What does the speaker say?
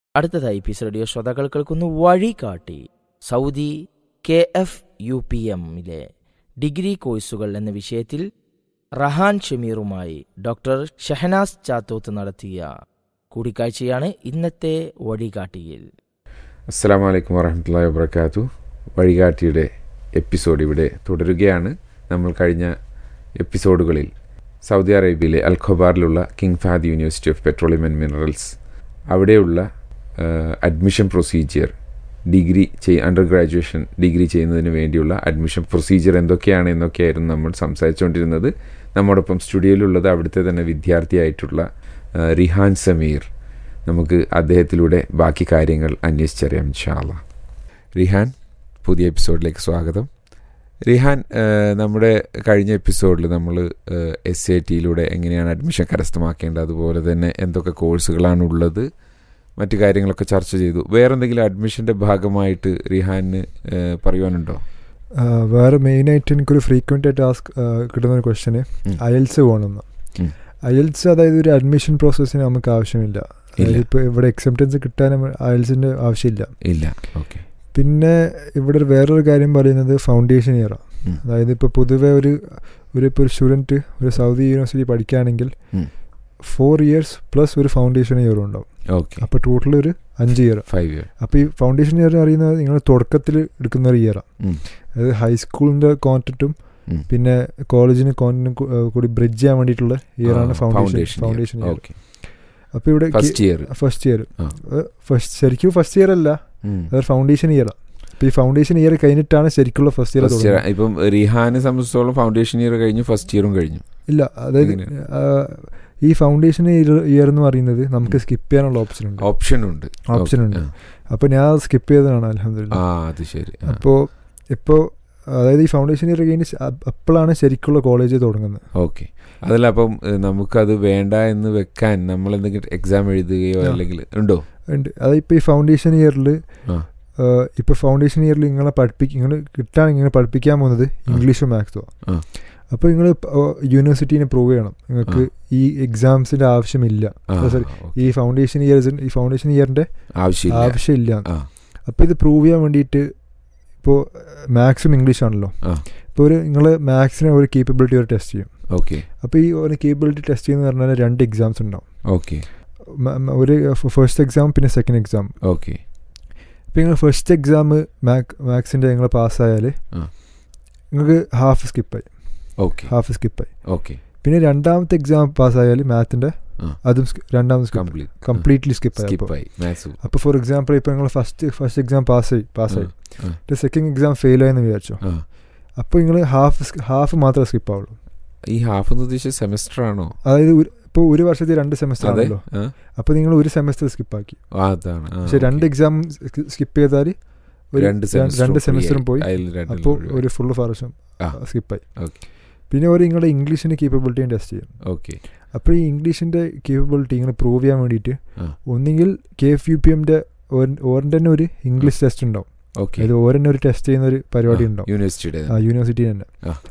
അടുത്തതായി piece radio ശ്രോതാക്കൾ കേൾക്കുന്നു വഴികാട്ടി Saudi K F U P എമ്മിലെ ഡിഗ്രി കോഴ്സുകൾ എന്ന വിഷയത്തിൽ റഹാൻ ഷമീറുമായി ഡോക്ടർ ഷഹനാസ് ചാത്തോത്ത് നടത്തിയ കൂടിക്കാഴ്ചയാണ് ഇന്നത്തെ വഴികാട്ടിയിൽ അസ്സാം വലൈക്കും വറഹമത്തല്ലാ വാബർക്കാത്തു വഴികാട്ടിയുടെ എപ്പിസോഡ് ഇവിടെ തുടരുകയാണ് നമ്മൾ കഴിഞ്ഞ എപ്പിസോഡുകളിൽ സൗദി അറേബ്യയിലെ അൽ ഖൊബാറിലുള്ള King Fahd University of Petroleum and Minerals അവിടെയുള്ള അഡ്മിഷൻ പ്രൊസീജിയർ ഡിഗ്രി ചെയ് അണ്ടർ ഗ്രാജുവേഷൻ ഡിഗ്രി ചെയ്യുന്നതിന് വേണ്ടിയുള്ള അഡ്മിഷൻ പ്രൊസീജിയർ എന്തൊക്കെയാണ് എന്നൊക്കെയായിരുന്നു നമ്മൾ സംസാരിച്ചുകൊണ്ടിരുന്നത് നമ്മോടൊപ്പം സ്റ്റുഡിയോയിലുള്ളത് അവിടുത്തെ തന്നെ വിദ്യാർത്ഥിയായിട്ടുള്ള ആ, റിഹാൻ സമീർ നമുക്ക് അദ്ദേഹത്തിലൂടെ ബാക്കി കാര്യങ്ങൾ അന്വേഷിച്ചറിയാം ഇൻഷാല്ല റിഹാൻ പുതിയ എപ്പിസോഡിലേക്ക് സ്വാഗതം റിഹാൻ ആ, നമ്മുടെ കഴിഞ്ഞ എപ്പിസോഡിൽ നമ്മൾ എസ് എ ടിയിലൂടെ എങ്ങനെയാണ് അഡ്മിഷൻ കരസ്ഥമാക്കേണ്ടത് അതുപോലെ തന്നെ എന്തൊക്കെ കോഴ്സുകളാണ് ഉള്ളത് മറ്റു കാര്യങ്ങളൊക്കെ ചർച്ച ചെയ്തു വേറെ എന്തെങ്കിലും അഡ്മിഷൻ്റെ ഭാഗമായിട്ട് റിഹാന് ആ, പറയുവാനുണ്ടോ ആ, വേറെ മെയിനായിട്ട് എനിക്കൊരു ഫ്രീക്വൻ്റ് ആയിട്ട് ആസ്ക് കിട്ടുന്ന ഒരു ക്വസ്റ്റ്യന് ഉം. അയൽസ് പോകണമെന്ന് ഉം. അയൽസ് അതായത് ഒരു അഡ്മിഷൻ പ്രോസസ്സിന് നമുക്ക് ആവശ്യമില്ല അതായത് ഇപ്പോൾ ഇവിടെ എക്സെപ്റ്റൻസ് കിട്ടാൻ അയൽസിൻ്റെ ആവശ്യമില്ല ഇല്ല ഓക്കെ പിന്നെ ഇവിടെ ഒരു വേറൊരു കാര്യം പറയുന്നത് ഫൗണ്ടേഷൻ ഇയറാണ് ഉം. അതായത് ഇപ്പോൾ പൊതുവെ ഒരു ഒരു ഇപ്പോൾ ഒരു സ്റ്റുഡൻറ്റ് ഒരു സൗദി യൂണിവേഴ്സിറ്റി പഠിക്കുകയാണെങ്കിൽ ഉം. ഫോർ ഇയേഴ്സ് പ്ലസ് ഒരു ഫൗണ്ടേഷൻ ഇയറും ഉണ്ടാവും ഓക്കെ അപ്പോൾ ടോട്ടൽ ഒരു അഞ്ച് ഇയർ ഫൈവ് ഇയർ അപ്പോൾ ഈ ഫൗണ്ടേഷൻ ഇയർ അറിയുന്നത് നിങ്ങൾ തുടക്കത്തിൽ എടുക്കുന്ന ഒരു ഇയറാണ് ഉം. അതായത് ഹൈസ്കൂളിൻ്റെ കോൺറ്റൻറ്റും ഉം. പിന്നെ കോളേജിന് കോൺറ്റൻറ്റും കൂടി ബ്രിഡ്ജ് ചെയ്യാൻ വേണ്ടിയിട്ടുള്ള ഇയറാണ് foundation foundation foundation year okay അപ്പോൾ ഇവിടെ ഫസ്റ്റ് ഇയർ ഫസ്റ്റ് ഇയർ ആ. ഫസ്റ്റ് ശരിക്കും ഫസ്റ്റ് ഇയർ അല്ല അതൊരു ഫൗണ്ടേഷൻ ഇയറാണ് അപ്പോൾ ഈ ഫൗണ്ടേഷൻ ഇയർ കഴിഞ്ഞിട്ടാണ് ശരിക്കുള്ള ഫസ്റ്റ് ഇയർ ഫസ്റ്റ് ഇയർ തുടങ്ങുന്നത് ഇപ്പം റിഹാനെ സംബന്ധിച്ചിടത്തോളം ഫൗണ്ടേഷൻ ഇയർ കഴിഞ്ഞു ഫസ്റ്റ് ഇയറും കഴിഞ്ഞു ഇല്ല അതായത് എങ്ങനെയാണ്? ആ, ഈ ഫൗണ്ടേഷൻ ഇയർ എന്ന് പറയുന്നത് നമുക്ക് സ്കിപ്പ് ചെയ്യാനുള്ള ഓപ്ഷൻ ഉണ്ട് ഓപ്ഷൻ ഉണ്ട് ഓപ്ഷൻ Okay. ഉണ്ട് ആ. അപ്പോൾ ഞാൻ സ്കിപ്പ് ചെയ്തതാണ് അലഹമില്ല ആ അത് ശരി ആ. അപ്പോൾ ഇപ്പോൾ അതായത് ഈ ഫൗണ്ടേഷൻ ഇയർ കഴിഞ്ഞ് ശ- അ- അപ്പോഴാണ് ശരിക്കുള്ള കോളേജ് തുടങ്ങുന്നത് ഓക്കെ അതല്ല അപ്പം ഏ, നമുക്കത് വേണ്ട എന്ന് വെക്കാൻ നമ്മൾ എന്തെങ്കിലും എക്സാം എഴുതുകയോ ആ. അല്ലെങ്കിൽ ഉണ്ടോ ഉണ്ട് അതായത് ഇപ്പോൾ ഈ ഫൗണ്ടേഷൻ ഇയറിൽ ആ. ഇപ്പോൾ ഫൗണ്ടേഷൻ ഇയറിൽ നിങ്ങളെ പഠിപ്പിക്കും നിങ്ങൾ കിട്ടാൻ ഇങ്ങനെ പഠിപ്പിക്കാൻ പോകുന്നത് ഇംഗ്ലീഷും മാത്സും ആ. അപ്പോൾ നിങ്ങൾ യൂണിവേഴ്സിറ്റീനെ പ്രൂവ് ചെയ്യണം നിങ്ങൾക്ക് ഈ എക്സാംസിൻ്റെ ആവശ്യമില്ല ആ, sorry, ഓക്കെ. ഈ ഫൗണ്ടേഷൻ ഇയർസ് ഈ ഫൗണ്ടേഷൻ ഇയറിൻ്റെ ആവശ്യമില്ല ആവശ്യമില്ല ആ. അപ്പോൾ ഇത് പ്രൂവ് ചെയ്യാൻ വേണ്ടിയിട്ട് ഇപ്പോൾ മാത്സും ഇംഗ്ലീഷ് ആണല്ലോ ആ. ഇപ്പോൾ ഒരു നിങ്ങൾ മാത്സിനെ ഒരു കേപ്പബിലിറ്റി ഒരു ടെസ്റ്റ് ചെയ്യും ഓക്കെ അപ്പോൾ ഈ ഒരു കേപ്പബിലിറ്റി ടെസ്റ്റ് ചെയ്യുന്ന പറഞ്ഞാൽ രണ്ട് എക്സാംസ് ഉണ്ടാവും ഓക്കെ മ- മ- ഒരു ഫസ്റ്റ് എക്സാം പിന്നെ സെക്കൻഡ് എക്സാം ഓക്കെ ഇപ്പോൾ നിങ്ങൾ ഫസ്റ്റ് എക്സാം മാക് മാത്സിൻ്റെ നിങ്ങൾ പാസ്സായാൽ ആ. നിങ്ങൾക്ക് ഹാഫ് സ്കിപ്പായി ഓക്കെ ഹാഫ് സ്കിപ്പായി ഓക്കെ പിന്നെ രണ്ടാമത്തെ എക്സാം പാസ്സായാൽ മാത്തിൻ്റെ ആ. അതും skip- രണ്ടാമത് സ്കിപ്പ് കംപ്ലീറ്റ് കംപ്ലീറ്റ്ലി സ്കിപ്പായി അപ്പോൾ സ്കിപ്പായി മാത്സ് അപ്പോൾ ഫോർ എക്സാമ്പിൾ ഇപ്പോൾ നിങ്ങൾ ഫസ്റ്റ് ഫസ്റ്റ് എക്സാം പാസ്സായി പാസ്സായി ആ. സെക്കൻഡ് എക്സാം ഫെയിൽ ആയെന്ന് വിചാരിച്ചോ ആ അപ്പോൾ നിങ്ങൾ ഹാഫ് ഹാഫ് മാത്രമേ സ്കിപ്പ് ആവുള്ളൂ ഈ ഹാഫ് എന്ന് ഉദ്ദേശിച്ച സെമസ്റ്റർ ആണോ അതായത് ഇപ്പോൾ ഒരു വർഷത്തിൽ രണ്ട് സെമസ്റ്റർ അതെ ആണല്ലോ ആ, അപ്പോൾ നിങ്ങൾ ഒരു സെമസ്റ്റർ സ്കിപ്പാക്കി ആ, അതാണ് ആ, പക്ഷെ രണ്ട് okay. എക്സാം സ്കിപ്പ് ചെയ്താൽ ഒരു രണ്ട് ര- semester രണ്ട് free സെമസ്റ്ററും ആയി. പോയി അതിൽ രണ്ടിലും അപ്പോൾ ഒഴിവായി. ഒരു ഫുള്ള് പ്രാവശ്യം ആ. സ്കിപ്പായി Okay. പിന്നെ ഒരു നിങ്ങളുടെ ഇംഗ്ലീഷിൻ്റെ കേപ്പബിലിറ്റിയും ടെസ്റ്റ് ചെയ്യും ഓക്കെ അപ്പോൾ ഈ ഇംഗ്ലീഷിൻ്റെ കേപ്പബിലിറ്റി ഇങ്ങനെ പ്രൂവ് ചെയ്യാൻ വേണ്ടിയിട്ട് ആ. ഒന്നുകിൽ കെ എഫ് യു പി എമ്മിൻ്റെ ഓരൻ്റെ തന്നെ ഒരു ഇംഗ്ലീഷ് ടെസ്റ്റ് ഉണ്ടാവും ഓക്കെ അതായത് ഓരന്നെ ഒരു ടെസ്റ്റ് ചെയ്യുന്ന ഒരു പരിപാടി ഉണ്ടാവും യൂണിവേഴ്സിറ്റിയുടെ ആ യൂണിവേഴ്സിറ്റി തന്നെ ആ.